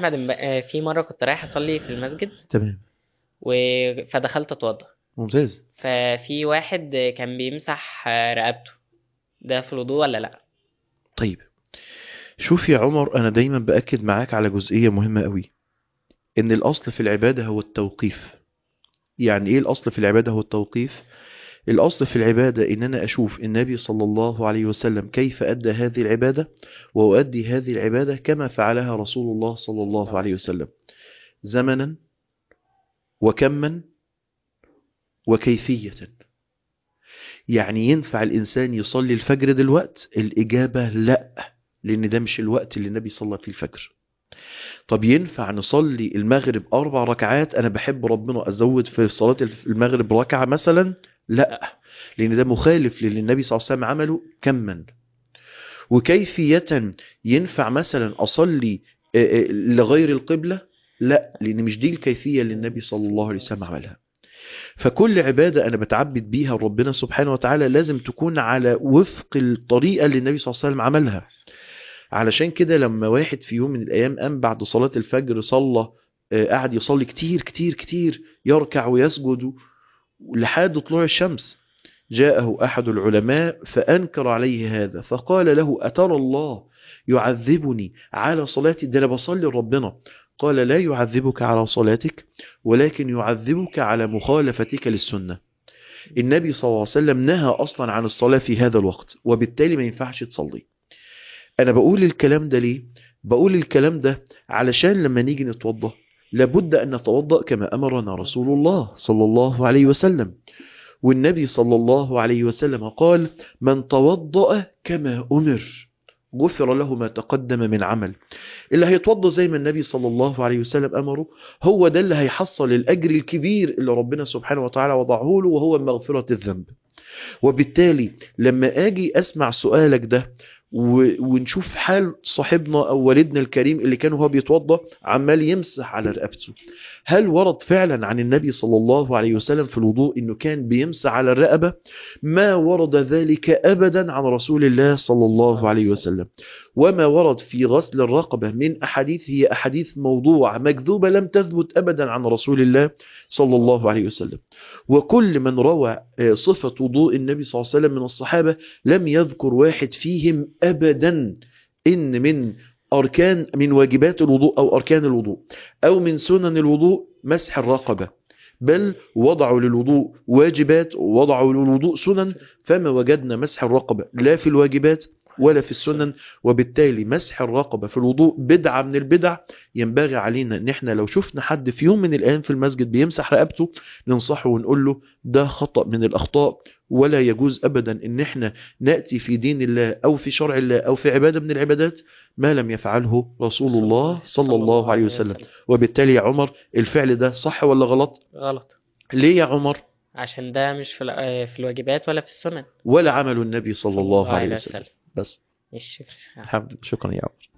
احمد امب- آه، في مره كنت رايح اصلي في المسجد تمام و... فدخلت اتوضى ممتاز ففي واحد آه، كان بيمسح آه، رقبته ده في الوضوء ولا لا طيب شوف يا عمر انا دايما باكد معاك على جزئيه مهمه قوي ان الاصل في العباده هو التوقيف يعني ايه الاصل في العباده هو التوقيف الاصل في العباده ان انا اشوف النبي صلى الله عليه وسلم كيف ادى هذه العباده واؤدي هذه العباده كما فعلها رسول الله صلى الله عليه وسلم زمنا وكما وكيفيه يعني ينفع الانسان يصلي الفجر دلوقت الاجابه لا لان ده مش الوقت اللي النبي صلى فيه الفجر طب ينفع نصلي المغرب اربع ركعات انا بحب ربنا ازود في صلاه المغرب ركعه مثلا لا لان ده مخالف للي النبي صلى الله عليه وسلم عمله كما وكيفيه ينفع مثلا اصلي آه، آه، لغير القبله لا لان مش دي الكيفيه اللي النبي صلى الله عليه وسلم عملها فكل عبادة أنا بتعبد بيها ربنا سبحانه وتعالى لازم تكون على وفق الطريقة اللي النبي صلى الله عليه وسلم عملها علشان كده لما واحد في يوم من الأيام قام بعد صلاة الفجر صلى آه، قعد يصلي كتير كتير كتير يركع ويسجد لحد طلوع الشمس جاءه أحد العلماء فأنكر عليه هذا فقال له أترى الله يعذبني على صلاتي ده أنا بصلي لربنا قال لا يعذبك على صلاتك ولكن يعذبك على مخالفتك للسنة النبي صلى الله عليه وسلم نهى أصلا عن الصلاة في هذا الوقت وبالتالي ما ينفعش تصلي أنا بقول الكلام ده ليه؟ بقول الكلام ده علشان لما نيجي نتوضأ لابد أن نتوضأ كما أمرنا رسول الله صلى الله عليه وسلم والنبي صلى الله عليه وسلم قال من توضأ كما أمر غفر له ما تقدم من عمل اللي هيتوضى زي ما النبي صلى الله عليه وسلم أمره هو ده اللي هيحصل الأجر الكبير اللي ربنا سبحانه وتعالى وضعه له وهو مغفرة الذنب وبالتالي لما أجي أسمع سؤالك ده و- ونشوف حال صاحبنا أو والدنا الكريم اللي كان هو بيتوضى عمال يمسح على رقبته هل ورد فعلا عن النبي صلى الله عليه وسلم في الوضوء انه كان بيمسح على الرقبة ما ورد ذلك ابدا عن رسول الله صلى الله عليه وسلم وما ورد في غسل الرقبة من احاديث هي احاديث موضوعة مكذوبة لم تثبت ابدا عن رسول الله صلى الله عليه وسلم وكل من روى آه، صفة وضوء النبي صلى الله عليه وسلم من الصحابة لم يذكر واحد فيهم ابدا ان من أركان من واجبات الوضوء أو أركان الوضوء أو من سنن الوضوء مسح الرقبة بل وضعوا للوضوء واجبات ووضعوا للوضوء سنن فما وجدنا مسح الرقبة لا في الواجبات ولا في السنن وبالتالي مسح الرقبة في الوضوء بدعة من البدع ينبغي علينا ان احنا لو شفنا حد في يوم من الايام في المسجد بيمسح رقبته ننصحه ونقول له ده خطأ من الاخطاء ولا يجوز ابدا ان احنا نأتي في دين الله او في شرع الله او في عبادة من العبادات ما لم يفعله رسول الله صلى الله عليه وسلم وبالتالي يا عمر الفعل ده صح ولا غلط غلط ليه يا عمر عشان ده مش في, ال- آه، في الواجبات ولا في السنن ولا عمل النبي صلى الله عليه وسلم بس مش الحمد لله شكرا يا عمر